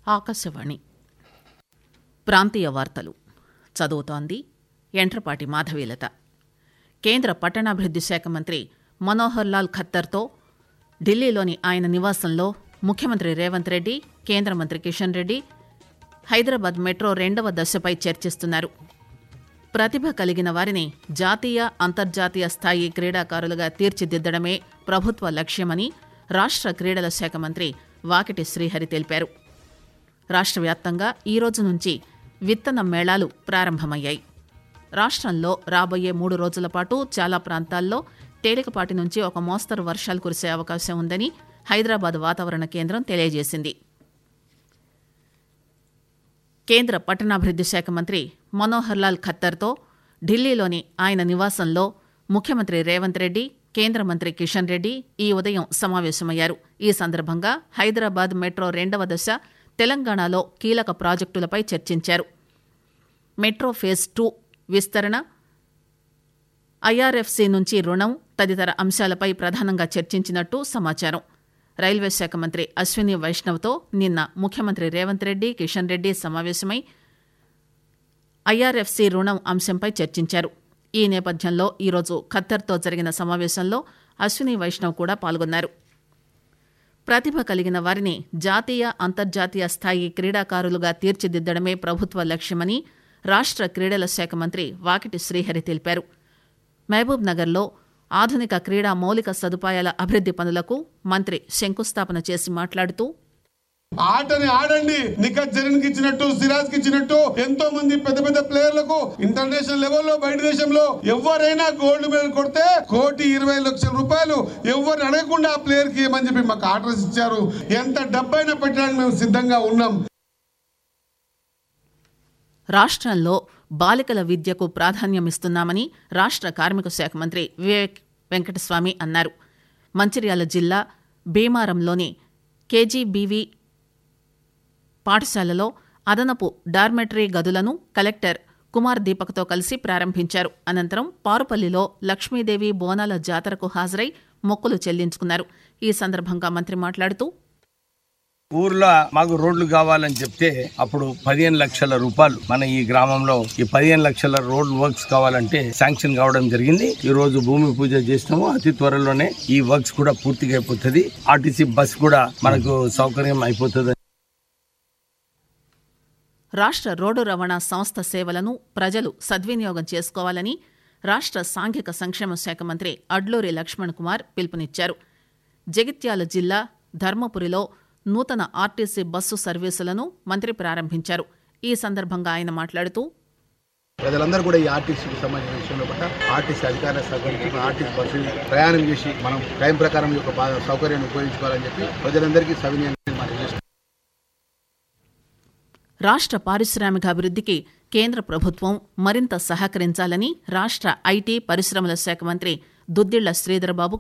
ఆకాశవాణి ప్రాంతీయ వార్తలు చదువుతోంది ఎంట్రపాటి మాధవీలత కేంద్ర పట్టణాభివృద్ది శాఖ మంత్రి మనోహర్ లాల్ ఖత్తర్తో ఢిల్లీలోని ఆయన నివాసంలో ముఖ్యమంత్రి రేవంత్ రెడ్డి కేంద్ర మంత్రి కిషన్ రెడ్డి హైదరాబాద్ మెట్రో రెండవ దశపై చర్చిస్తున్నారు ప్రతిభ కలిగిన వారిని జాతీయ అంతర్జాతీయ స్థాయి క్రీడాకారులుగా తీర్చిదిద్దడమే ప్రభుత్వ లక్ష్యమని రాష్ట్ర క్రీడల శాఖ మంత్రి వాకిటి శ్రీహరి తెలిపారు రాష్ట్ర వ్యాప్తంగా ఈ రోజు నుంచి విత్తన మేళాలు ప్రారంభమయ్యాయి రాష్ట్రంలో రాబోయే మూడు రోజుల పాటు చాలా ప్రాంతాల్లో తేలికపాటి నుంచి ఒక మోస్తరు వర్షాలు కురిసే అవకాశం ఉందని హైదరాబాద్ వాతావరణ కేంద్రం తెలియజేసింది కేంద్ర పట్టణాభివృద్ది శాఖ మంత్రి మనోహర్ లాల్ ఖత్తర్తో ఢిల్లీలోని ఆయన నివాసంలో ముఖ్యమంత్రి రేవంత్ రెడ్డి కేంద్ర మంత్రి కిషన్ రెడ్డి ఈ ఉదయం సమావేశమయ్యారు ఈ సందర్భంగా హైదరాబాద్ మెట్రో రెండవ దశ తెలంగాణలో కీలక ప్రాజెక్టులపై చర్చించారు మెట్రో ఫేజ్ టూ విస్తరణ ఐఆర్ఎఫ్సి నుంచి రుణం తదితర అంశాలపై ప్రధానంగా చర్చించినట్టు సమాచారం రైల్వే శాఖ మంత్రి అశ్విని వైష్ణవ్తో నిన్న ముఖ్యమంత్రి రేవంత్ రెడ్డి కిషన్ రెడ్డి సమావేశమై ఐఆర్ఎఫ్సి రుణం అంశంపై చర్చించారు ఈ నేపథ్యంలో ఈరోజు ఖత్తర్తో జరిగిన సమావేశంలో అశ్విని వైష్ణవ్ కూడా పాల్గొన్నారు ప్రతిభ కలిగిన వారిని జాతీయ అంతర్జాతీయ స్థాయి క్రీడాకారులుగా తీర్చిదిద్దడమే ప్రభుత్వ లక్ష్యమని రాష్ట్ర క్రీడల శాఖ మంత్రి వాకిటి శ్రీహరి తెలిపారు మహబూబ్ నగర్లో ఆధునిక క్రీడా మౌలిక సదుపాయాల అభివృద్ది పనులకు మంత్రి శంకుస్థాపన చేసి మాట్లాడుతూ ఆటని ఆడండి నిఖత్ జరీన్ కి ఇచ్చినట్టు సిరాజ్ కి ఇచ్చినట్టు ఎంతో మంది పెద్ద పెద్ద ప్లేయర్లకు ఇంటర్నేషనల్ లెవెల్లో బయట దేశంలో ఎవరైనా గోల్డ్ మెడల్ కొడితే కోటి ఇరవై లక్షల రూపాయలు ఎవరిని అడగకుండా ఆ ప్లేయర్ కి ఇవ్వమని చెప్పి మాకు ఆర్డర్స్ ఇచ్చారు ఎంత డబ్బైనా పెట్టడానికి మేము సిద్ధంగా ఉన్నాం రాష్ట్రంలో బాలికల విద్యకు ప్రాధాన్యమిస్తున్నామని రాష్ట్ర కార్మిక శాఖ మంత్రి వివేక్ వెంకటస్వామి అన్నారు మంచిర్యాల జిల్లా భీమారంలోని కేజీబీవీ పాఠశాలలో అదనపు డార్మెటరీ గదులను కలెక్టర్ కుమార్ దీపక్తో కలిసి ప్రారంభించారు అనంతరం పారుపల్లిలో లక్ష్మీదేవి బోనాల జాతరకు హాజరై మొక్కులు చెల్లించుకున్నారు ఈ సందర్భంగా మంత్రి మాట్లాడుతూ ఊర్లో మాకు రోడ్లు కావాలని చెప్తే అప్పుడు పదిహేను లక్షల రూపాయలు మన ఈ గ్రామంలో ఈ పదిహేను లక్షల రోడ్ వర్క్స్ కావాలంటే శాంక్షన్ కావడం జరిగింది ఈ రోజు భూమి పూజ చేసినాము అతి త్వరలోనే ఈ వర్క్స్ కూడా పూర్తిగా అయిపోతుంది ఆర్టీసీ బస్ కూడా మనకు సౌకర్యం అయిపోతుంది రాష్ట్ర రోడ్డు రవాణా సంస్థ సేవలను ప్రజలు సద్వినియోగం చేసుకోవాలని రాష్ట్ర సాంఘిక సంక్షేమ శాఖ మంత్రి అడ్లూరి లక్ష్మణ్ కుమార్ పిలుపునిచ్చారు జగిత్యాల జిల్లా ధర్మపురిలో నూతన ఆర్టీసీ బస్సు సర్వీసులను మంత్రి ప్రారంభించారు ఈ సందర్భంగా ఆయన మాట్లాడుతూ ప్రజలందరూ కూడా ఈ ఆర్టీసీకి సంబంధించిన విషయంలో కూడా ఆర్టీసీ అధికారుల సహకరించి ఆర్టీసీ బస్సు ప్రయాణం చేసి మనం టైం ప్రకారం ఈ యొక్క బా- సౌకర్యాన్ని ఉపయోగించుకోవాలని చెప్పి ప్రజలందరికీ సవినీయంగా మనం చేస్తున్నాం రాష్ట్ర పారిశ్రామికాభివృద్ధికి కేంద్ర ప్రభుత్వం మరింత సహకరించాలని రాష్ట్ర ఐటీ పరిశ్రమల శాఖ మంత్రి దుద్దిళ్ల శ్రీధరబాబు